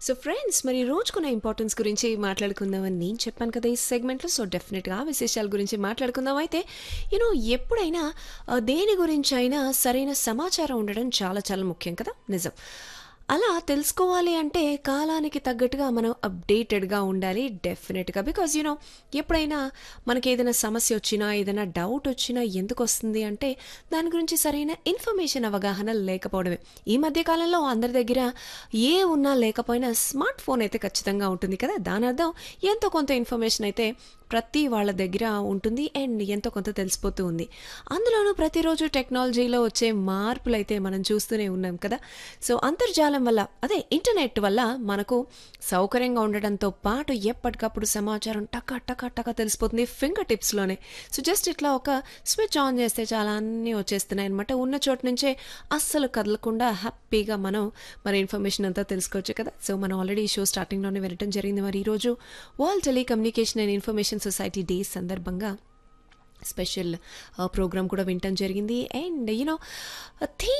so friends మరి రోజుకున్న importance గురించి మాట్లాడుకుందామని నేను చెప్పాను కదా ఈ సెగ్మెంట్లో సో డెఫినెట్గా ఆ విశేషాల గురించి మాట్లాడుకుందాం అయితే యూనో ఎప్పుడైనా ఆ, దేని గురించి అయినా సరైన సమాచారం ఉండడం చాలా చాలా ముఖ్యం కదా నిజం అలా తెలుసుకోవాలి అంటే కాలానికి తగ్గట్టుగా మనం అప్డేటెడ్గా ఉండాలి డెఫినెట్గా బికాజ్ యూనో ఎప్పుడైనా మనకి ఏదైనా సమస్య వచ్చినా ఏదైనా డౌట్ వచ్చినా ఎందుకు వస్తుంది అంటే దాని గురించి సరైన ఇన్ఫర్మేషన్ అవగాహన లేకపోవడమే ఈ మధ్య కాలంలో అందరి దగ్గర ఏ ఉన్నా లేకపోయినా స్మార్ట్ ఫోన్ అయితే ఖచ్చితంగా ఉంటుంది కదా దాని అర్థం ఎంతో కొంత ఇన్ఫర్మేషన్ అయితే ప్రతి వాళ్ళ దగ్గర ఉంటుంది అండ్ ఎంతో కొంత తెలిసిపోతూ ఉంది అందులోనూ ప్రతిరోజు టెక్నాలజీలో వచ్చే మార్పులు అయితే మనం చూస్తూనే ఉన్నాం కదా సో అంతర్జాలం వల్ల అదే ఇంటర్నెట్ వల్ల మనకు సౌకర్యంగా ఉండడంతో పాటు ఎప్పటికప్పుడు సమాచారం టక టక టక తెలిసిపోతుంది ఫింగర్ టిప్స్లోనే సో జస్ట్ ఇట్లా ఒక స్విచ్ ఆన్ చేస్తే చాలా అన్నీ వచ్చేస్తున్నాయి అనమాట ఉన్న చోటు నుంచే అస్సలు కదలకుండా హ్యాపీగా మనం మరి ఇన్ఫర్మేషన్ అంతా తెలుసుకోవచ్చు కదా సో మనం ఆల్రెడీ ఈ షో స్టార్టింగ్లోనే వినటం జరిగింది మరి ఈరోజు world telecommunication and information society day సందర్భంగా స్పెషల్ ప్రోగ్రామ్ కూడా వినటం జరిగింది అండ్ యూనో థీమ్